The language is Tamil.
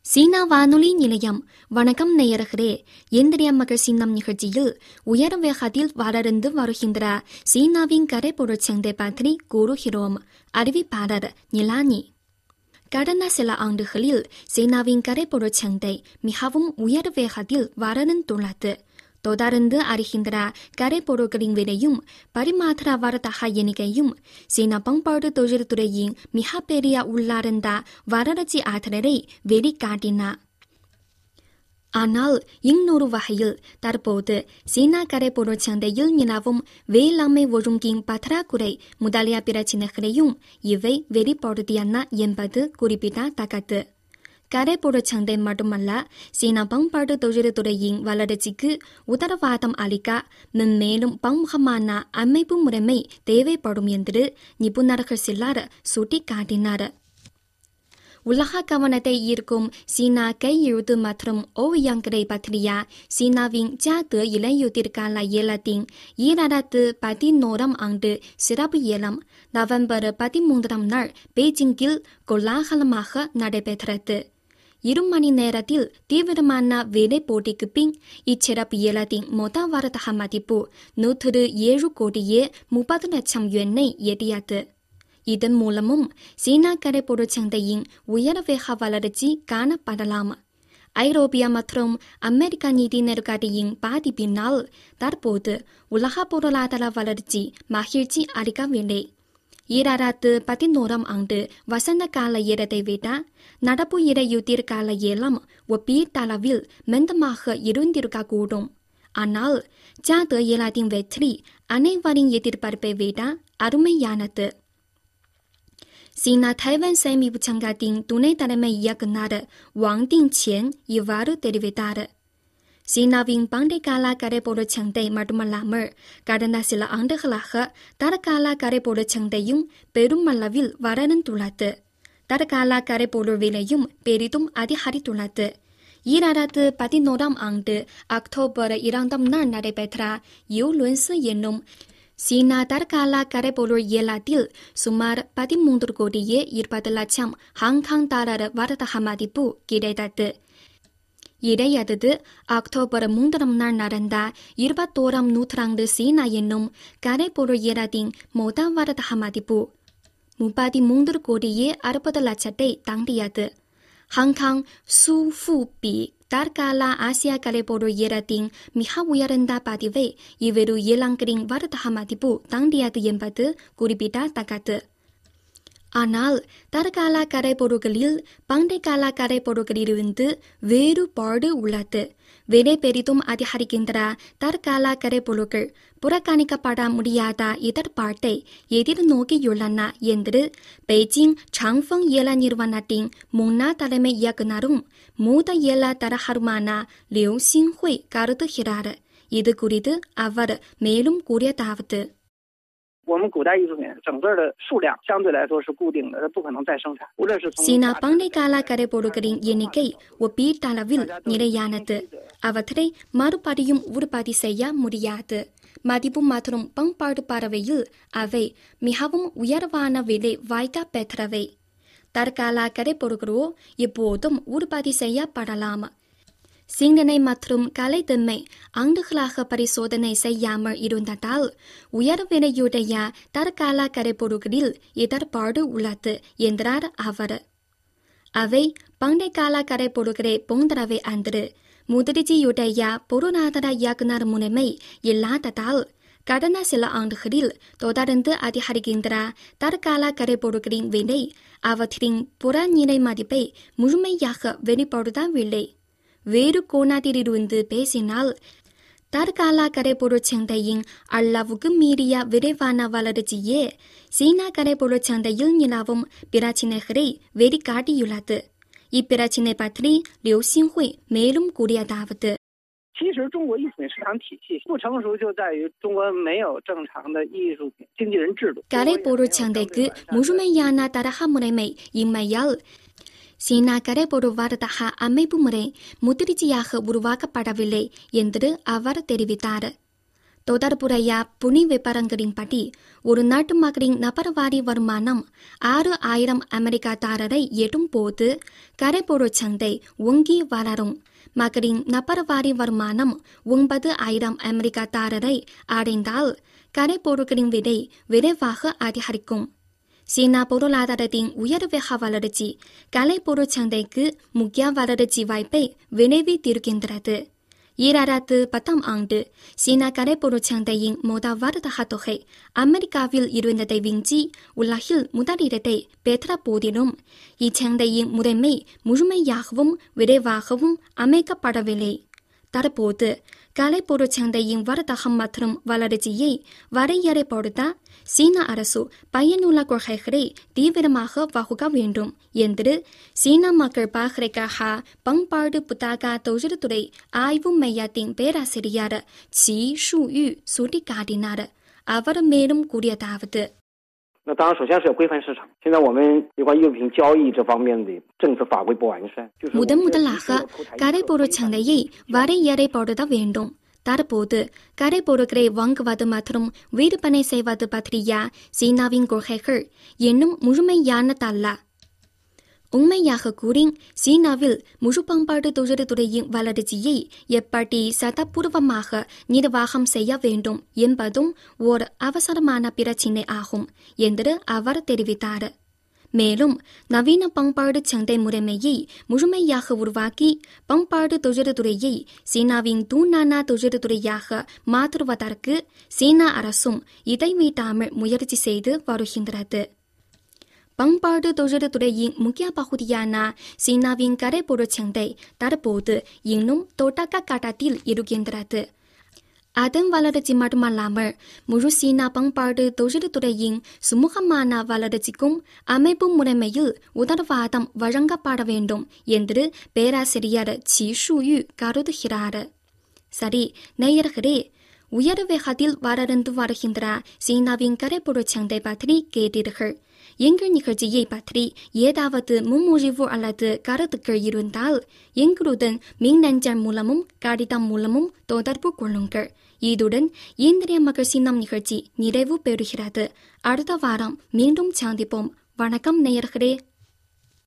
சீனா வானொலி நிலையம் வணக்கம் நேயர்களே இந்திய மகள் சின்னம் நிகழ்ச்சியில் உயர் வேகத்தில் வளர்ந்து வருகின்ற சீனாவின் கரைப்பொருள் சந்தை பற்றி கூறுகிறோம் அறிவிப்பாளர் நிலானி கடந்த சில ஆண்டுகளில் சீனாவின் கரைப்பொருள் சந்தை மிகவும் உயர் வேகத்தில் வளர்ந்துள்ளது தொடர்ந்து அறிகின்ற கரைப்பொருட்களின் விலையும் பரிமாற்ற வர்த்தக எண்ணிக்கையும் சீன பண்பாடு தொழில்துறையின் மிகப்பெரிய உள்ளார்ந்த வளர்ச்சி ஆற்றலை வெளிக்காட்டின ஆனால் இன்னொரு வகையில் தற்போது சீனா கரைப்பொருள் சந்தையில் நிலவும் வேளாண்மை ஒழுங்கின் பற்றாக்குறை முதலிய பிரச்சினைகளையும் இவை வெளிப்படுத்தியன என்பது குறிப்பிடத்தக்கது கரைப்பொருள் சந்தை மட்டுமல்ல சீனா பண்பாடு தொழில்துறையின் வளர்ச்சிக்கு உத்தரவாதம் அளிக்க மென்மேலும் பன்முகமான அமைப்பு முறைமை தேவைப்படும் என்று நிபுணர்கள் சிலர் சுட்டிக்காட்டினர் உலக கவனத்தை ஈர்க்கும் சீனா கையெழுத்து மற்றும் ஓவியங்களை பற்றிய சீனாவின் ஜாது இளையுதிர்கால ஏலத்தின் ஈராயிரத்து பதினோராம் ஆண்டு சிறப்பு ஏலம் நவம்பர் பதிமூன்றாம் நாள் பெய்ஜிங்கில் கோலாகலமாக நடைபெற்றது இரு மணி நேரத்தில் தீவிரமான வேலை போட்டிக்கு பின் இச்சிறப்பு ஏலத்தின் மொத்த வர்த்தக மதிப்பு நூற்று ஏழு கோடியே முப்பது லட்சம் யுவனை எட்டியது இதன் மூலமும் சீனா கரைப்பொருள் சந்தையின் உயர் வேக வளர்ச்சி காணப்படலாம் ஐரோப்பிய மற்றும் அமெரிக்க நிதி நெருக்கடியின் பாதிப்பினால் தற்போது உலக பொருளாதார வளர்ச்சி மகிழ்ச்சி அளிக்கவில்லை ஈராயிரத்து பதினோராம் ஆண்டு வசந்த கால ஏலத்தை விட நடப்பு இடையுதிர் கால ஏலம் ஒப்பீட்டளவில் மெந்தமாக இருந்திருக்கக்கூடும் ஆனால் ஜாத ஏலத்தின் வெற்றி அனைவரின் எதிர்பார்ப்பை விட அருமையானது சீனா தைவான் சேமிப்பு சங்கத்தின் துணை தலைமை இயக்குநர் வாங் டிங்சியன் இவ்வாறு தெரிவித்தார் சீனாவின் பண்டைக்கால கரைப்பொருள் சந்தை மட்டுமல்லாமல் கடந்த சில ஆண்டுகளாக தற்கால கரைப்பொருள் சந்தையும் பெருமளவில் வளர்ந்துள்ளது தற்கால கரைப்பொருள் விலையும் பெரிதும் அதிகரித்துள்ளது ஈராயிரத்து பதினோராம் ஆண்டு அக்டோபர் இரண்டாம் நாள் நடைபெற்ற யூலுன்ஸ் என்னும் சீனா தற்கால கரைப்பொருள் ஏலத்தில் சுமார் பதிமூன்று கோடியே இருபது லட்சம் ஹாங்காங் டாலர் வர்த்தக மதிப்பு கிடைத்தது இடையது அக்டோபர் மூன்றாம் நாள் நடந்த இருபத்தோராம் நூற்றாண்டு சீனா என்னும் கரைப்பொருள் ஏலத்தின் மொத்த வர்த்தக மதிப்பு முப்பத்தி மூன்று கோடியே அறுபது லட்சத்தை தாண்டியது ஹாங்காங் சூ ஃபு பி தற்கால ஆசியா கலைப்பொருள் ஏலத்தின் மிக உயர்ந்த பதிவை இவ்விரு ஏலங்களின் வர்த்தக மதிப்பு தாண்டியது என்பது குறிப்பிடத்தக்கது ஆனால் தற்கால கரைப்பொருட்களில் பண்டைக்கால கரைப்பொருட்களிலிருந்து வேறுபாடு உள்ளது விலை பெரிதும் அதிகரிக்கின்ற தற்கால கரைப்பொருட்கள் புறக்கணிக்கப்பட முடியாத எதிர்பார்ட்டை எதிர்நோக்கியுள்ளன என்று பெய்ஜிங் சாங்ஃபங் ஏல நிறுவனத்தின் முன்னாள் தலைமை இயக்குநரும் மூத்த ஏல தரகருமான லியூ சிங்ஹுய் கருதுகிறார் இது குறித்து அவர் மேலும் கூறியதாவது 我们古代艺术品整个的数量相对来说是固定的，它不可能再生产。无论是从 சீனா பண்டைக்கால கரைப்பொருட்களின் எண்ணிக்கை ஒப்பீட்டளவில் நிலையானது அவற்றை மறுபடியும் உற்பத்தி செய்ய முடியாது மதிப்பு மற்றும் பண்பாடு பறவையில் அவை மிகவும் உயர்வான விலை வாய்க்க பெற்றவை தற்கால கரைப்பொருட்களோ எப்போதும் உற்பத்தி செய்யப்படலாம் சிந்தனை மற்றும் கலைத்தன்மை ஆண்டுகளாக பரிசோதனை செய்யாமல் இருந்ததால் உயர் விலையுடைய தற்கால கரைப்பொருட்களில் இடர்பாடு உள்ளது என்றார் அவர் அவை பண்டைக்கால கரைப்பொருட்களை போன்றவை அன்று முதலீச்சியுடைய பொருளாதார இயக்குனர் முறைமை இல்லாததால் கடந்த சில ஆண்டுகளில் தொடர்ந்து அதிகரிக்கின்ற தற்கால கரைப்பொருட்களின் விலை அவற்றின் புறநிலை மதிப்பை முழுமையாக வெளிப்படுத்தவில்லை வேறு கோணத்திலிருந்து பேசினால் தற்கால கரைப்பொருள் சந்தையின் அளவுக்கு மீறிய விரைவான வளர்ச்சியே சீனா கரைப்பொருள் சந்தையில் நிலவும் பிரச்சினைகளை வெளிக்காட்டியுள்ளது இப்பிரச்சினை பற்றி லியூ சிங்ஹுய் மேலும் கூறியதாவது 其实中国艺术品市场体系不成熟，就在于中国没有正常的艺术品经纪人制度。 கரைப்பொருள் சந்தைக்கு முழுமையான தரக முறைமை இம்மையால் சீனா கரைப்பொருள் வர்த்தக அமைப்பு முறை முதிர்ச்சியாக உருவாக்கப்படவில்லை என்று அவர் தெரிவித்தார் தொடர்புடைய புனி விபரங்களின்படி ஒரு நாட்டு மக்களின் நபர்வாரி வருமானம் ஆறு ஆயிரம் அமெரிக்கா டாலரை எட்டும் போது கரைபொருள் சந்தை ஒங்கி வளரும் மக்களின் நபர்வாரி வருமானம் ஒன்பது ஆயிரம் அமெரிக்கா டாலரை அடைந்தால் கரைபொருட்களின் விலை விரைவாக அதிகரிக்கும் சீனா பொருளாதாரத்தின் உயர்வேக வளர்ச்சி கலைப்பொருள் சந்தைக்கு முக்கிய வளர்ச்சி வாய்ப்பை விளைவித்திருக்கின்றது ஈராயிரத்து பத்தாம் ஆண்டு சீனா கரைப்பொருள் சந்தையின் மொதல் வர்த்தக தொகை அமெரிக்காவில் இருந்ததை விஞ்சி உலகில் முதலிடத்தை பெற்ற போதிலும் இச்சந்தையின் முறைமை முழுமையாகவும் விரைவாகவும் அமைக்கப்படவில்லை தற்போது கலைப்பொருள் சந்தையின் வர்த்தகம் மற்றும் வளர்ச்சியை வரையறைப்படுத்த சீன அரசு பயனுள்ள கொள்கைகளை தீவிரமாக வகுக்க வேண்டும் என்று சீன மக்கள் பாகரைக்காக பண்பாடு புத்தக தொழில்துறை ஆய்வு மையத்தின் பேராசிரியர் சி ஷுயு சுட்டிக்காட்டினார் அவர் மேலும் கூறியதாவது 那当然，首先是要规范市场。现在我们有关艺术品交易这方面的政策法规不完善，就是我们 முதன் 的 முதலாக 提出了 கரைப்பொருள் சந்தையை வரையறைப்படுத்த வேண்டும் தற்போது கரைப்பொருட்களை வாங்குவது மற்றும் விற்பனை செய்வது பற்றிய சீனாவின் கொள்கைகள் இன்னும் முழுமையானதல்ல உண்மையாக கூறி சீனாவில் முழு பண்பாட்டு தொழில்துறையின் வளர்ச்சியை எப்படி சட்டப்பூர்வமாக நிர்வாகம் செய்ய வேண்டும் என்பதும் ஓர் அவசரமான பிரச்சினை ஆகும் என்று அவர் தெரிவித்தார் மேலும் நவீன பண்பாடு சந்தை முறைமையை முழுமையாக உருவாக்கி பண்பாடு தொழில்துறையை சீனாவின் தூணான தொழில்துறையாக மாற்றுவதற்கு சீனா அரசும் இடைவிடாமல் முயற்சி செய்து வருகின்றது பண்பாடு தொழில்துறையின் முக்கிய பகுதியான சீனாவின் கரைப்பொருள் சந்தை தற்போது இன்னும் தொடக்க கட்டத்தில் இருக்கின்றது அதன் வளர்ச்சி மட்டுமல்லாமல் முழு சீனா பண்பாடு தொழில்துறையின் சுமூகமான வளர்ச்சிக்கும் அமைப்பு முறைமையில் உதரவாதம் வழங்கப்பட வேண்டும் என்று பேராசிரியர் சி ஷுயு கருதுகிறார் சரி நேயர்களே உயர் வேகத்தில் வளர்ந்து வருகின்ற சீனாவின் கரைப்பொருள் சந்தை பற்றி கேட்டீர்கள் எங்கள் நிகழ்ச்சியை பற்றி ஏதாவது முன்மொழிவு அல்லது கருத்துக்கள் இருந்தால் எங்களுடன் மின்னஞ்சல் மூலமும் கடிதம் மூலமும் தொடர்பு கொள்ளுங்கள் இதுடன் இன்றைய மகள் சின்னம் நிகழ்ச்சி நிறைவு பெறுகிறது அடுத்த வாரம் மீண்டும் சந்திப்போம் வணக்கம் நேயர்களே